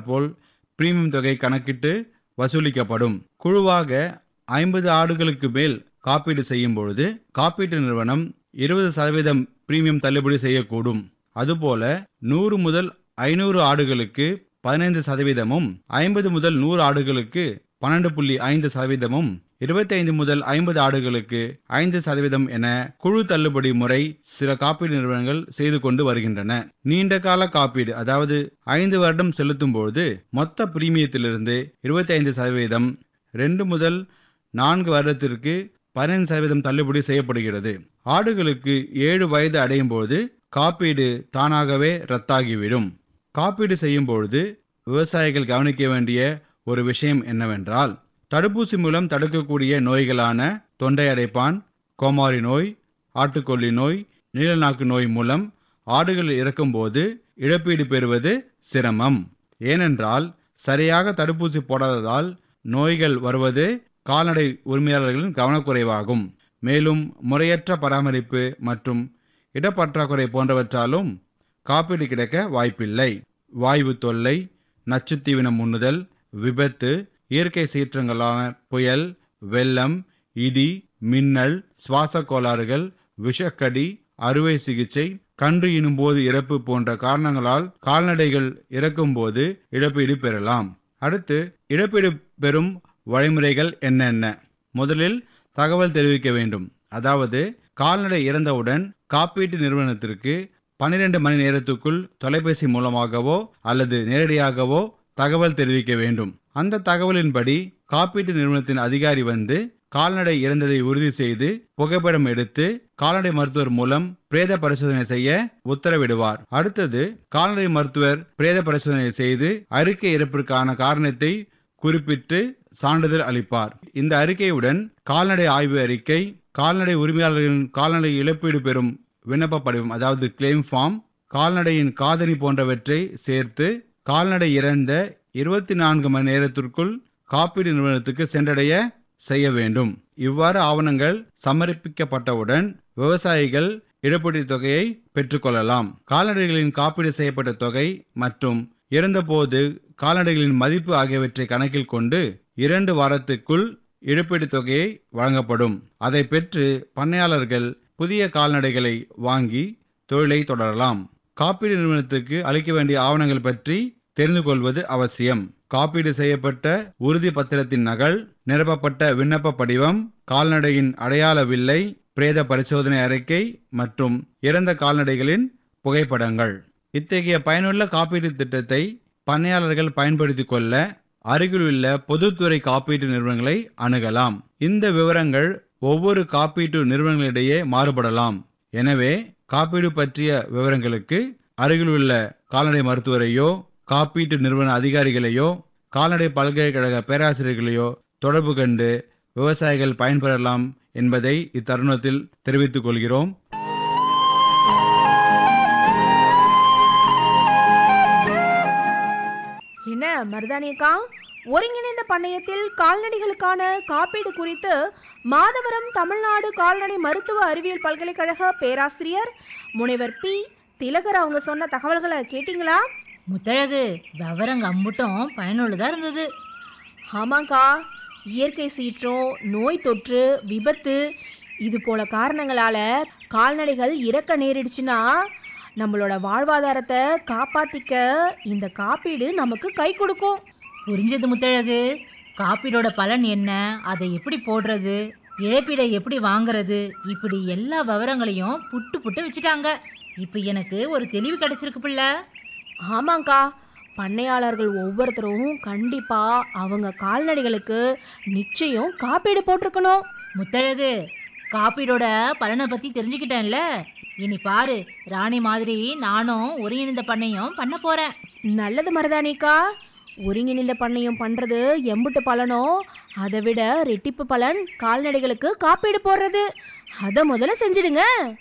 போல் premium தொகை கணக்கிட்டு வசூலிக்கப்படும் குழுவாக ஐம்பது ஆடுகளுக்கு மேல் காப்பீடு செய்யும் பொழுது காப்பீட்டு நிறுவனம் இருபது சதவீதம் பிரீமியம் தள்ளுபடி செய்யக்கூடும் அதுபோல நூறு முதல் ஐநூறு ஆடுகளுக்கு பதினைந்து சதவீதமும் ஐம்பது முதல் நூறு ஆடுகளுக்கு பன்னெண்டு புள்ளி ஐந்து சதவீதமும் இருபத்தைந்து முதல் ஐம்பது ஆடுகளுக்கு ஐந்து சதவீதம் என குழு தள்ளுபடி முறை சில காப்பீடு நிறுவனங்கள் செய்து கொண்டு வருகின்றன நீண்ட கால காப்பீடு அதாவது ஐந்து வருடம் செலுத்தும் பொழுது மொத்த பிரீமியத்திலிருந்து இருபத்தைந்து சதவீதம் ரெண்டு முதல் நான்கு வருடத்திற்கு பதினைந்து சதவீதம் தள்ளுபடி செய்யப்படுகிறது ஆடுகளுக்கு ஏழு வயது அடையும் பொழுது காப்பீடு தானாகவே ரத்தாகிவிடும் காப்பீடு செய்யும் பொழுது விவசாயிகள் கவனிக்க வேண்டிய ஒரு விஷயம் என்னவென்றால் தடுப்பூசி மூலம் தடுக்கக்கூடிய நோய்களான தொண்டை அடைப்பான் கோமாரி நோய் ஆட்டுக்கொல்லி நோய் நீலநாக்கு நோய் மூலம் ஆடுகள் இறக்கும்போது இழப்பீடு பெறுவது சிரமம் ஏனென்றால் சரியாக தடுப்பூசி போடாததால் நோய்கள் வருவது கால்நடை உரிமையாளர்களின் கவனக்குறைவாகும் மேலும் முறையற்ற பராமரிப்பு மற்றும் இடப்பற்றாக்குறை போன்றவற்றாலும் காப்பீடு கிடைக்க வாய்ப்பில்லை வாய்வு தொல்லை நச்சுத்தீவனம் உண்ணுதல் விபத்து இயற்கை சீற்றங்களான புயல் வெள்ளம் இடி மின்னல் சுவாச கோளாறுகள் விஷக்கடி அறுவை சிகிச்சை கன்று இனும்போது இறப்பு போன்ற காரணங்களால் கால்நடைகள் இறக்கும்போது இழப்பீடு பெறலாம் அடுத்து இழப்பீடு பெறும் வழிமுறைகள் என்னென்ன முதலில் தகவல் தெரிவிக்க வேண்டும் அதாவது கால்நடை இறந்தவுடன் காப்பீட்டு நிறுவனத்திற்கு பன்னிரண்டு மணி நேரத்துக்குள் தொலைபேசி மூலமாகவோ அல்லது நேரடியாகவோ தகவல் தெரிவிக்க வேண்டும் அந்த தகவலின்படி காப்பீட்டு நிறுவனத்தின் அதிகாரி வந்து கால்நடை இறந்ததை உறுதி செய்து புகைப்படம் எடுத்து கால்நடை மருத்துவர் மூலம் பிரேத பரிசோதனை செய்ய உத்தரவிடுவார் அடுத்தது கால்நடை மருத்துவர் பிரேத பரிசோதனை செய்து அறிக்கை இறப்பிற்கான காரணத்தை குறிப்பிட்டு சான்றிதழ் அளிப்பார் இந்த அறிக்கையுடன் கால்நடை ஆய்வு அறிக்கை கால்நடை உரிமையாளர்களின் கால்நடை இழப்பீடு பெறும் விண்ணப்ப படிவம் அதாவது கிளைம் ஃபார்ம் கால்நடையின் காதணி போன்றவற்றை சேர்த்து கால்நடை இறந்த இருபத்தி நான்கு மணி நேரத்திற்குள் காப்பீடு நிறுவனத்துக்கு சென்றடைய செய்ய வேண்டும் இவ்வாறு ஆவணங்கள் சமர்ப்பிக்கப்பட்டவுடன் விவசாயிகள் இழப்பீடு தொகையை பெற்றுக்கொள்ளலாம் கால்நடைகளின் காப்பீடு செய்யப்பட்ட தொகை மற்றும் இறந்தபோது கால்நடைகளின் மதிப்பு ஆகியவற்றை கணக்கில் கொண்டு இரண்டு வாரத்துக்குள் இழப்பீடு தொகையை வழங்கப்படும் அதை பெற்று பண்ணையாளர்கள் புதிய கால்நடைகளை வாங்கி தொழிலை தொடரலாம் காப்பீடு நிறுவனத்துக்கு அளிக்க வேண்டிய ஆவணங்கள் பற்றி தெரிந்து கொள்வது அவசியம் காப்பீடு செய்யப்பட்ட உறுதி பத்திரத்தின் நகல் நிரப்பப்பட்ட விண்ணப்ப படிவம் கால்நடையின் அடையாள வில்லை பிரேத பரிசோதனை அறிக்கை மற்றும் இறந்த கால்நடைகளின் புகைப்படங்கள் இத்தகைய பயனுள்ள காப்பீடு திட்டத்தை பண்ணையாளர்கள் பயன்படுத்திக் கொள்ள அருகிலுள்ள பொதுத்துறை காப்பீட்டு நிறுவனங்களை அணுகலாம் இந்த விவரங்கள் ஒவ்வொரு காப்பீட்டு நிறுவனங்களிடையே மாறுபடலாம் எனவே காப்பீடு பற்றிய விவரங்களுக்கு அருகிலுள்ள கால்நடை மருத்துவரையோ காப்பீட்டு நிறுவன அதிகாரிகளையோ கால்நடை பல்கலைக்கழக பேராசிரியர்களையோ தொடர்பு கண்டு விவசாயிகள் பயன்பெறலாம் என்பதை இத்தருணத்தில் தெரிவித்துக் கொள்கிறோம் என்ன மருதானியக்கா ஒருங்கிணைந்த பண்ணையத்தில் கால்நடைகளுக்கான காப்பீடு குறித்து மாதவரம் தமிழ்நாடு கால்நடை மருத்துவ அறிவியல் பல்கலைக்கழக பேராசிரியர் முனைவர் பி திலகர் அவங்க சொன்ன தகவல்களை கேட்டிங்களா முத்தழகு விவரங்க அம்புட்டும் பயனுள்ளதா இருந்தது ஆமாங்க்கா இயற்கை சீற்றம் நோய் தொற்று விபத்து இது போல காரணங்களால கால்நடைகள் இறக்க நேரிடுச்சுன்னா நம்மளோட வாழ்வாதாரத்தை காப்பாத்திக்க இந்த காப்பீடு நமக்கு கை கொடுக்கும் புரிஞ்சது முத்தழகு காப்பீடோட பலன் என்ன அதை எப்படி போடுறது இழப்பீடை எப்படி வாங்குறது இப்படி எல்லா விவரங்களையும் புட்டு புட்டு வச்சுட்டாங்க இப்போ எனக்கு ஒரு தெளிவு கிடைச்சிருக்கு பிள்ளை ஆமாங்க்கா பண்ணையாளர்கள் ஒவ்வொருத்தரும் கண்டிப்பா அவங்க கால்நடைகளுக்கு நிச்சயம் காப்பீடு போட்டிருக்கணும் முத்தழகு காப்பீடோட பலனை பத்தி தெரிஞ்சுக்கிட்டேன்ல இனி பாரு ராணி மாதிரி நானும் ஒருங்கிணைந்த பண்ணையும் பண்ண போறேன் நல்லது மருதானிக்கா ஒருங்கிணைந்த பண்ணையம் பண்றது எம்புட்டு பலனோ அதை விட ரெட்டிப்பு பலன் கால்நடைகளுக்கு காப்பீடு போடுறது அதை முதல்ல செஞ்சிடுங்க